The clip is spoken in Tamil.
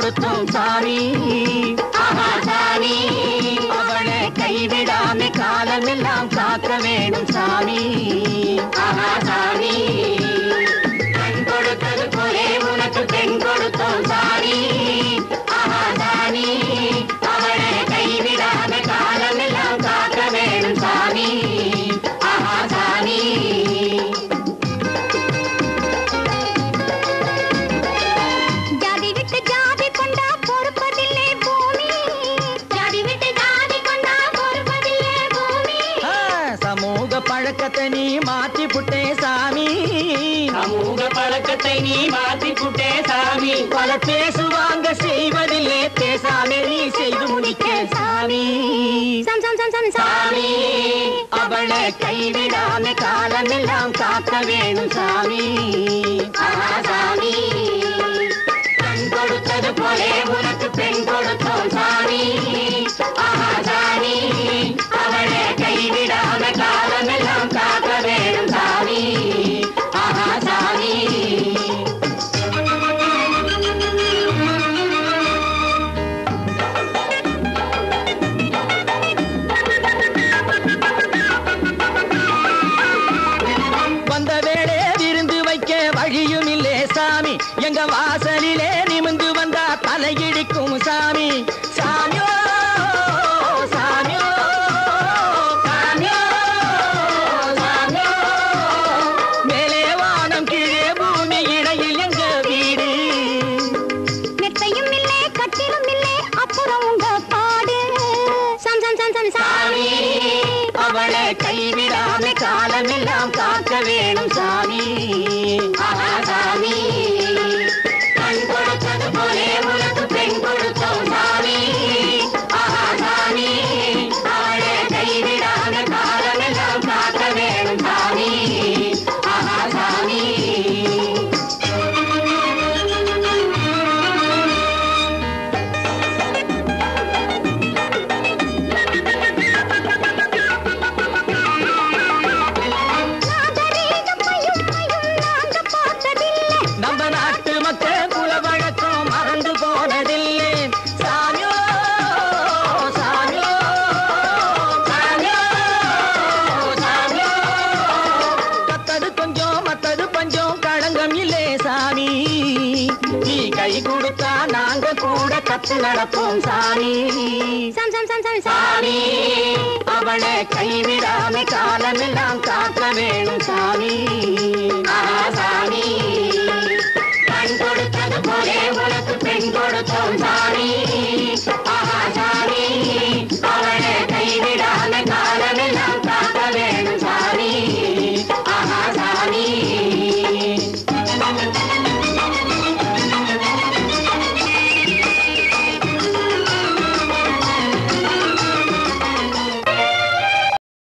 கொடுத்தோம் சாமி ஆஹா சாமி அவளை கைவிடாம காலமெல்லாம் காக்க வேணும் சாமி ஆஹா சாமி கண் கொடுத்தது போலே உனக்கு பெண் கொடுத்தோம் சாமி ஆஹா சாமி அவளை கைவிடாம காலமெல்லாம் காக்க வேணும் சாமி ஆஹா சாமி ஜாதி விட்டு ஜாதி கொண்டா பொறுப்பதில்லை பூமி ஜாதி விட்டு ஜாதி கொண்டா பொறுப்பதில்லை பூமி ஆ, சமூக பழக்கத்தை நீ மாற்றி புட்டே சாமி சமூக பழக்கத்தை நீ மாத்தி புட்டே சாமி பல பேசுவாங்க செய்வதில்லை பேசாம நீ செய்து முடிக்க சாமி சம் சம் சம் சம் சாமி அவளை கைவிடாம காலமெல்லாம் காக்க வேணும் சாமி ஆஹா, சாமி கண் கொடுத்தது போலே உனக்கு பெண் கொடுத்தோம் சாமி ஆஹா சாமி அவளை கைவிடாம காலமெல்லாம் காக்க வேணும் சாமி ஆஹா சாமி வந்த வேளே விருந்து வைக்க வழியும் இல்லே சாமி எங்க வாசலிலே நிமிந்து வந்தா தலையிடிக்கும் சாமி சாமியோ சாமியோ சாமியோ சாமியோ மேலே வானம் கீழே பூமி இடையில் எங்க வீடு மெத்தையும் இல்லே கட்டிலும் இல்லே அப்புறம் உங்க பாடு சம் சம் சம் சம் சாமி அவளை கைவிடாம காலமெல்லாம் காக்க வேணும் சாமி ஆஹா சாமி கண் கொடுத்தது போலே உனக்கு பெண் கொடுத்தோம் சாமி ஆஹா சாமி அவளை கைவிடாம காலமெல்லாம் காக்க வேணும் சாமி ஆஹா சாமி நாகரீகம் பையும் பையும் நாங்க பார்த்ததில்லை நம்ம நாட்டு மக்கள் குல வழக்கம் மறந்து போனதில்லை சாமியோ சாமியோ சாமியோ சாமியோ கத்தது கொஞ்சம் மத்தது பஞ்சம் களங்கம் இல்லே சாமி நீ கை கொடுத்தா நாங்க கூட கத்து நடப்போம் சாமி சம் சம் சம் சம் சாமி அவளை கைவிடாம காலமெல்லாம் காக்க வேணும் சாமி ஆஹா சாமி கண் கொடுத்தது போலே உனக்கு